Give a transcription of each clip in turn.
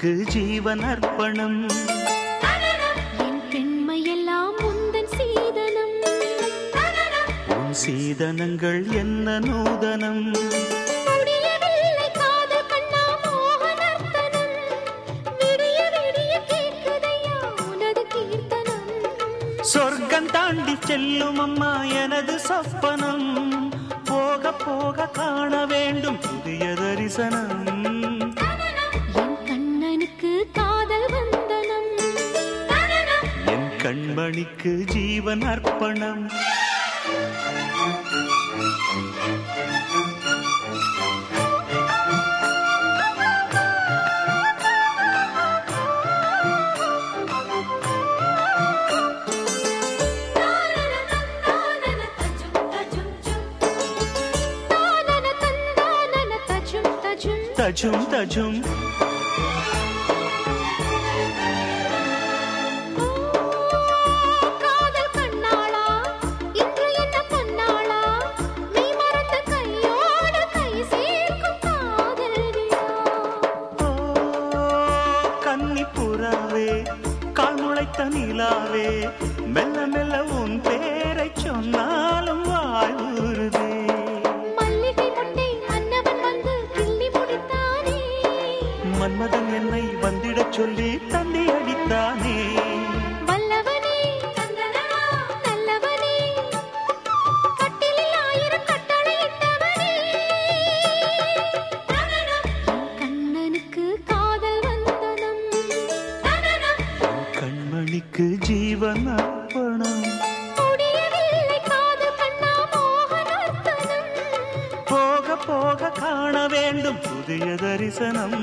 கண்ணனுக்கு ஜீவன் அர்ப்பணம் என் பெண்மையெல்லாம் முந்தன் சீதனம் உன் சீதனங்கள் என்ன நூதனம் முடியவில்லை காதல் கண்ணா மோகனர்த்தனம் விடிய விடிய கேட்குதையா உனது கீர்த்தனம் சொர்க்கம் தாண்டி செல்லும் அம்மா எனது சொப்பனம் போக போக காண வேண்டும் புதிய தரிசனம் என் கண்ணனுக்கு காதல் வந்தனம் என் கண்மணிக்கு ஜீவன் அர்ப்பணம் தானன தந்தானன தஜும் தஜும் தஜும் தஜும் ஓ, காதல் கண்ணாளா இன்று என்ன பொன்னாளா நீ மறந்த கையோடு கை சேர்க்கும் காதல் விழா ஓ கன்னி புறாவே கால் முளைத்த நிலாவே மெல்ல மெல்ல உன் பேரை சொன்னாலும் வாழ்வுறுதே மல்லிகை முட்டை மன்னவன் வந்து கிள்ளி முடித்தானே மன்மதன் என்னை வந்திடச் சொல்லி தந்தி அடித்தானே வல்லவனே நல்லவனே கட்டிலில் ஆயிரம் கட்டளையிட்டவனே என் கண்ணனுக்கு காதல் வந்தனம் கண்மணிக்கு ஜீவன் அர்ப்பணம் முடியவில்லை காதல் கண்ணா மோகனர்த்தனம் போக போக காண வேண்டும் புதிய தரிசனம்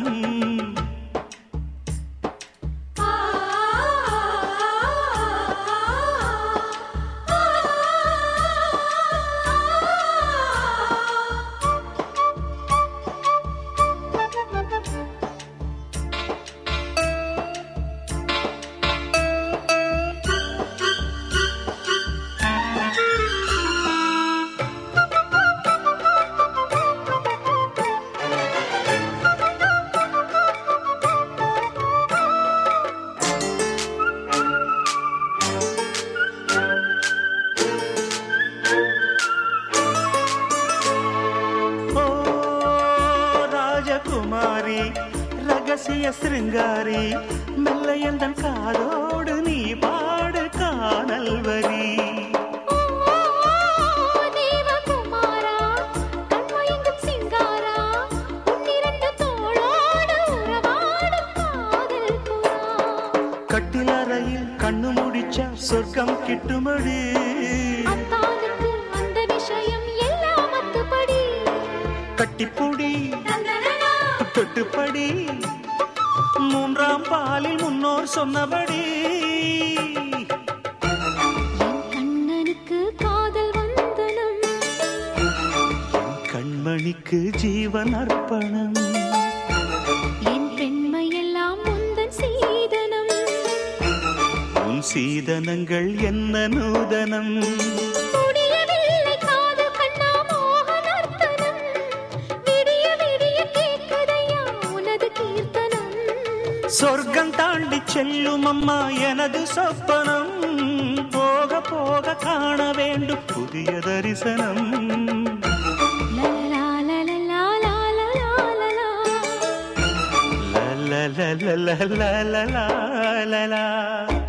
ஓ ராஜகுமாரி ரகசிய சிருங்காரி மெல்ல எந்தன் காதோடு நீ பாடு காணல் வரி ஓ தேவகுமாரா கண்மயங்கும் சிங்காரா உன்னிரண்டு தோளோடு உறவாடும் காதல் புறா கட்டிலறையில் கண்ணு முடிச்சா சொர்க்கம் கிட்டுமடி அத்தானுக்கு அந்த விஷயம் எல்லாம் அத்துப்படி கட்டிப்புடி தொட்டுப்படி மூன்றாம் பாலில் முன்னோர் சொன்னபடி என் கண்ணனுக்கு காதல் வந்தனம் கண்மணிக்கு ஜீவன் அர்ப்பணம் என் பெண்மையெல்லாம் முந்தன் சீதனம் உன் சீதனங்கள் என்ன நூதனம் முடியவில்லை காதல் கண்ணா மோகனர்த்தனம் விடிய விடிய கேட்குதையா உனது கீர்த்தனம் சொர்க்கம் தாண்டி செல்லும் அம்மா எனது சொப்பனம் போக போக காண வேண்டும் புதிய தரிசனம் லலலா லலலா லாலலா லலா. la la la la la la la la